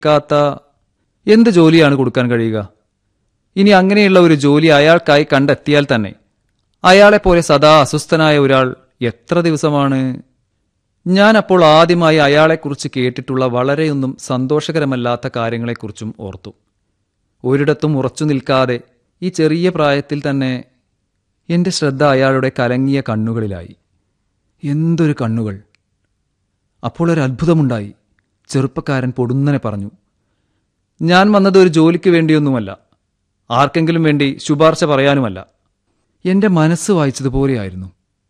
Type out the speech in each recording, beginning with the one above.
കാത്ത എന്ത് ജോലിയാണ് കൊടുക്കാൻ കഴിയുക ഇനി അങ്ങനെയുള്ള ഒരു ജോലി അയാൾക്കായി കണ്ടെത്തിയാൽ തന്നെ അയാളെപ്പോലെ സദാ അസ്വസ്ഥനായ ഒരാൾ എത്ര ദിവസമാണ് ഞാൻ അപ്പോൾ ആദ്യമായി അയാളെക്കുറിച്ച് കേട്ടിട്ടുള്ള വളരെയൊന്നും സന്തോഷകരമല്ലാത്ത കാര്യങ്ങളെക്കുറിച്ചും ഓർത്തു ഒരിടത്തും ഉറച്ചു നിൽക്കാതെ ഈ ചെറിയ പ്രായത്തിൽ തന്നെ എൻ്റെ ശ്രദ്ധ അയാളുടെ കലങ്ങിയ കണ്ണുകളിലായി എന്തൊരു കണ്ണുകൾ അപ്പോൾ ഒരു അത്ഭുതമുണ്ടായി ചെറുപ്പക്കാരൻ പൊടുന്നനെ പറഞ്ഞു ഞാൻ വന്നത് ഒരു ജോലിക്ക് വേണ്ടിയൊന്നുമല്ല ആർക്കെങ്കിലും വേണ്ടി ശുപാർശ പറയാനുമല്ല എൻ്റെ മനസ്സ് വായിച്ചതുപോലെയായിരുന്നു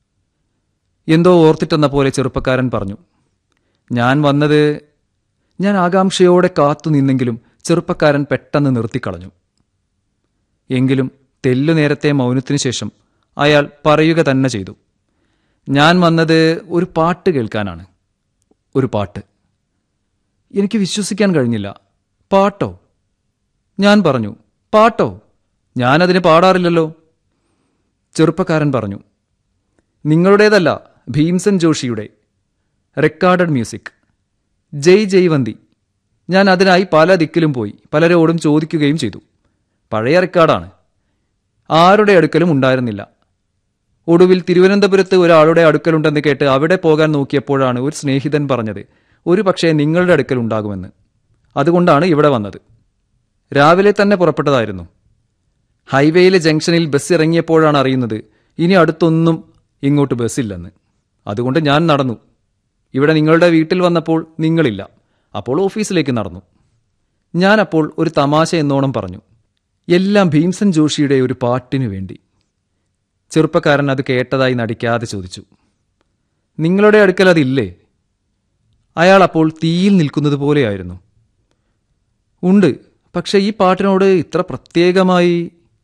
എന്തോ ഓർത്തിട്ടെന്ന പോലെ ചെറുപ്പക്കാരൻ പറഞ്ഞു ഞാൻ വന്നത് ഞാൻ ആകാംക്ഷയോടെ കാത്തു നിന്നെങ്കിലും ചെറുപ്പക്കാരൻ പെട്ടെന്ന് നിർത്തിക്കളഞ്ഞു എങ്കിലും തെല്ലു നേരത്തെ മൗനത്തിനു ശേഷം അയാൾ പറയുക തന്നെ ചെയ്തു ഞാൻ വന്നത് ഒരു പാട്ട് കേൾക്കാനാണ് ഒരു പാട്ട് എനിക്ക് വിശ്വസിക്കാൻ കഴിഞ്ഞില്ല പാട്ടോ ഞാൻ പറഞ്ഞു പാട്ടോ ഞാനതിന് പാടാറില്ലല്ലോ ചെറുപ്പക്കാരൻ പറഞ്ഞു നിങ്ങളുടേതല്ല ഭീംസൻ ജോഷിയുടെ റെക്കോർഡഡ് മ്യൂസിക് ജയ് ജയ്വന്തി ഞാൻ അതിനായി പല ദിക്കിലും പോയി പലരോടും ചോദിക്കുകയും ചെയ്തു പഴയ റെക്കോർഡാണ് ആരുടെ അടുക്കലും ഉണ്ടായിരുന്നില്ല ഒടുവിൽ തിരുവനന്തപുരത്ത് ഒരാളുടെ അടുക്കലുണ്ടെന്ന് കേട്ട് അവിടെ പോകാൻ നോക്കിയപ്പോഴാണ് ഒരു സ്നേഹിതൻ പറഞ്ഞത് ഒരു പക്ഷേ നിങ്ങളുടെ അടുക്കൽ ഉണ്ടാകുമെന്ന് അതുകൊണ്ടാണ് ഇവിടെ വന്നത് രാവിലെ തന്നെ പുറപ്പെട്ടതായിരുന്നു ഹൈവേയിലെ ജംഗ്ഷനിൽ ബസ് ഇറങ്ങിയപ്പോഴാണ് അറിയുന്നത് ഇനി അടുത്തൊന്നും ഇങ്ങോട്ട് ബസ്സില്ലെന്ന് അതുകൊണ്ട് ഞാൻ നടന്നു ഇവിടെ നിങ്ങളുടെ വീട്ടിൽ വന്നപ്പോൾ നിങ്ങളില്ല അപ്പോൾ ഓഫീസിലേക്ക് നടന്നു ഞാൻ അപ്പോൾ ഒരു തമാശ എന്നോണം പറഞ്ഞു എല്ലാം ഭീംസൻ ജോഷിയുടെ ഒരു പാട്ടിനു വേണ്ടി ചെറുപ്പക്കാരൻ അത് കേട്ടതായി നടിക്കാതെ ചോദിച്ചു നിങ്ങളുടെ അടുക്കൽ അതില്ലേ അയാൾ അപ്പോൾ തീയിൽ നിൽക്കുന്നത് പോലെയായിരുന്നു ഉണ്ട് പക്ഷെ ഈ പാട്ടിനോട് ഇത്ര പ്രത്യേകമായി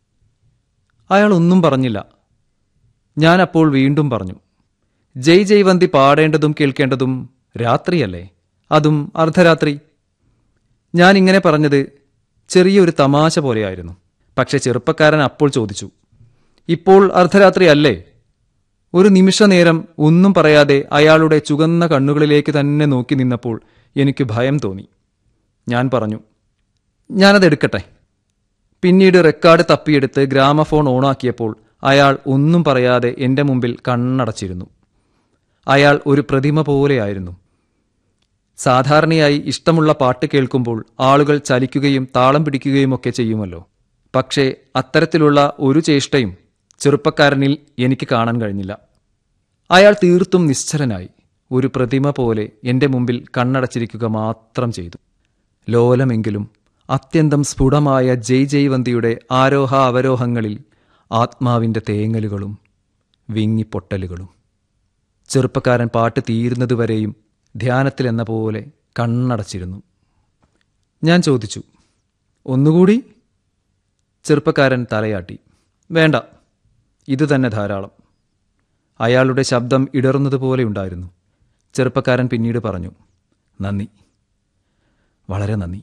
അയാൾ ഒന്നും പറഞ്ഞില്ല ഞാൻ അപ്പോൾ വീണ്ടും പറഞ്ഞു ജയ് ജയ്വന്തി പാടേണ്ടതും കേൾക്കേണ്ടതും രാത്രിയല്ലേ അതും അർദ്ധരാത്രി ഞാൻ ഇങ്ങനെ പറഞ്ഞത് ചെറിയൊരു തമാശ പോലെയായിരുന്നു പക്ഷെ ചെറുപ്പക്കാരൻ അപ്പോൾ ചോദിച്ചു ഇപ്പോൾ അർദ്ധരാത്രി അല്ലേ ഒരു നിമിഷ നേരം ഒന്നും പറയാതെ അയാളുടെ ചുവന്ന കണ്ണുകളിലേക്ക് തന്നെ നോക്കി നിന്നപ്പോൾ എനിക്ക് ഭയം തോന്നി ഞാൻ പറഞ്ഞു ഞാനത് എടുക്കട്ടെ പിന്നീട് റെക്കോർഡ് തപ്പിയെടുത്ത് ഗ്രാമഫോൺ ഓണാക്കിയപ്പോൾ അയാൾ ഒന്നും പറയാതെ എൻ്റെ മുമ്പിൽ കണ്ണടച്ചിരുന്നു അയാൾ ഒരു പ്രതിമ പോലെയായിരുന്നു സാധാരണയായി ഇഷ്ടമുള്ള പാട്ട് കേൾക്കുമ്പോൾ ആളുകൾ ചലിക്കുകയും താളം പിടിക്കുകയും ഒക്കെ ചെയ്യുമല്ലോ പക്ഷേ അത്തരത്തിലുള്ള ഒരു ചേഷ്ടയും ചെറുപ്പക്കാരനിൽ എനിക്ക് കാണാൻ കഴിഞ്ഞില്ല അയാൾ തീർത്തും നിശ്ചലനായി ഒരു പ്രതിമ പോലെ എൻ്റെ മുമ്പിൽ കണ്ണടച്ചിരിക്കുക മാത്രം ചെയ്തു ലോലമെങ്കിലും അത്യന്തം സ്ഫുടമായ ജയ് ജയ്വന്തിയുടെ ആരോഹ അവരോഹങ്ങളിൽ ആത്മാവിൻ്റെ തേങ്ങലുകളും വിങ്ങിപ്പൊട്ടലുകളും ചെറുപ്പക്കാരൻ പാട്ട് തീരുന്നതുവരെയും ധ്യാനത്തിലെന്ന പോലെ കണ്ണടച്ചിരുന്നു ഞാൻ ചോദിച്ചു ഒന്നുകൂടി ചെറുപ്പക്കാരൻ തലയാട്ടി വേണ്ട ഇത് തന്നെ ധാരാളം അയാളുടെ ശബ്ദം ഇടറുന്നതുപോലെ ഉണ്ടായിരുന്നു ചെറുപ്പക്കാരൻ പിന്നീട് പറഞ്ഞു നന്ദി വളരെ നന്ദി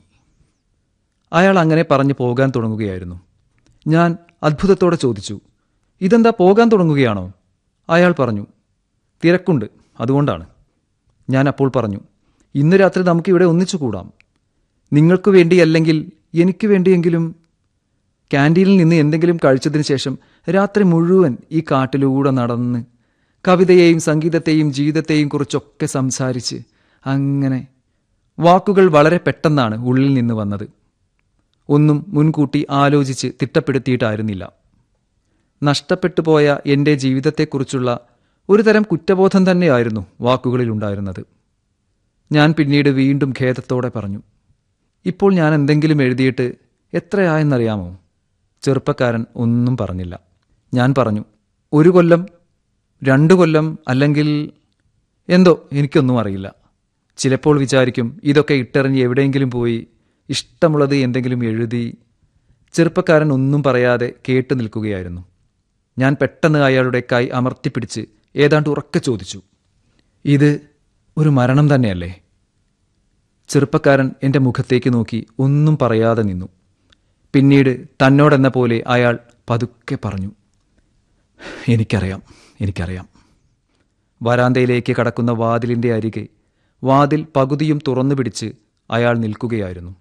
അയാൾ അങ്ങനെ പറഞ്ഞു പോകാൻ തുടങ്ങുകയായിരുന്നു ഞാൻ അത്ഭുതത്തോടെ ചോദിച്ചു ഇതെന്താ പോകാൻ തുടങ്ങുകയാണോ അയാൾ പറഞ്ഞു തിരക്കുണ്ട് അതുകൊണ്ടാണ് ഞാൻ അപ്പോൾ പറഞ്ഞു ഇന്ന് രാത്രി നമുക്ക് ഇവിടെ ഒന്നിച്ചു കൂടാം നിങ്ങൾക്ക് വേണ്ടി അല്ലെങ്കിൽ എനിക്ക് വേണ്ടിയെങ്കിലും ക്യാൻറ്റീനിൽ നിന്ന് എന്തെങ്കിലും കഴിച്ചതിന് ശേഷം രാത്രി മുഴുവൻ ഈ കാട്ടിലൂടെ നടന്ന് കവിതയെയും സംഗീതത്തെയും ജീവിതത്തെയും കുറിച്ചൊക്കെ സംസാരിച്ച് അങ്ങനെ വാക്കുകൾ വളരെ പെട്ടെന്നാണ് ഉള്ളിൽ നിന്ന് വന്നത് ഒന്നും മുൻകൂട്ടി ആലോചിച്ച് തിട്ടപ്പെടുത്തിയിട്ടായിരുന്നില്ല നഷ്ടപ്പെട്ടു പോയ എൻ്റെ ജീവിതത്തെക്കുറിച്ചുള്ള ഒരു തരം കുറ്റബോധം തന്നെയായിരുന്നു വാക്കുകളിലുണ്ടായിരുന്നത് ഞാൻ പിന്നീട് വീണ്ടും ഖേദത്തോടെ പറഞ്ഞു ഇപ്പോൾ ഞാൻ എന്തെങ്കിലും എഴുതിയിട്ട് എത്രയായെന്നറിയാമോ ചെറുപ്പക്കാരൻ ഒന്നും പറഞ്ഞില്ല ഞാൻ പറഞ്ഞു ഒരു കൊല്ലം രണ്ടു കൊല്ലം അല്ലെങ്കിൽ എന്തോ എനിക്കൊന്നും അറിയില്ല ചിലപ്പോൾ വിചാരിക്കും ഇതൊക്കെ ഇട്ടെറിഞ്ഞ് എവിടെയെങ്കിലും പോയി ഇഷ്ടമുള്ളത് എന്തെങ്കിലും എഴുതി ചെറുപ്പക്കാരൻ ഒന്നും പറയാതെ കേട്ടു നിൽക്കുകയായിരുന്നു ഞാൻ പെട്ടെന്ന് അയാളുടെ കൈ അമർത്തിപ്പിടിച്ച് ഏതാണ്ട് ഉറക്കെ ചോദിച്ചു ഇത് ഒരു മരണം തന്നെയല്ലേ ചെറുപ്പക്കാരൻ എൻ്റെ മുഖത്തേക്ക് നോക്കി ഒന്നും പറയാതെ നിന്നു പിന്നീട് തന്നോടെന്ന പോലെ അയാൾ പതുക്കെ പറഞ്ഞു എനിക്കറിയാം എനിക്കറിയാം വരാന്തയിലേക്ക് കടക്കുന്ന വാതിലിൻ്റെ അരികെ വാതിൽ പകുതിയും തുറന്നു പിടിച്ച് അയാൾ നിൽക്കുകയായിരുന്നു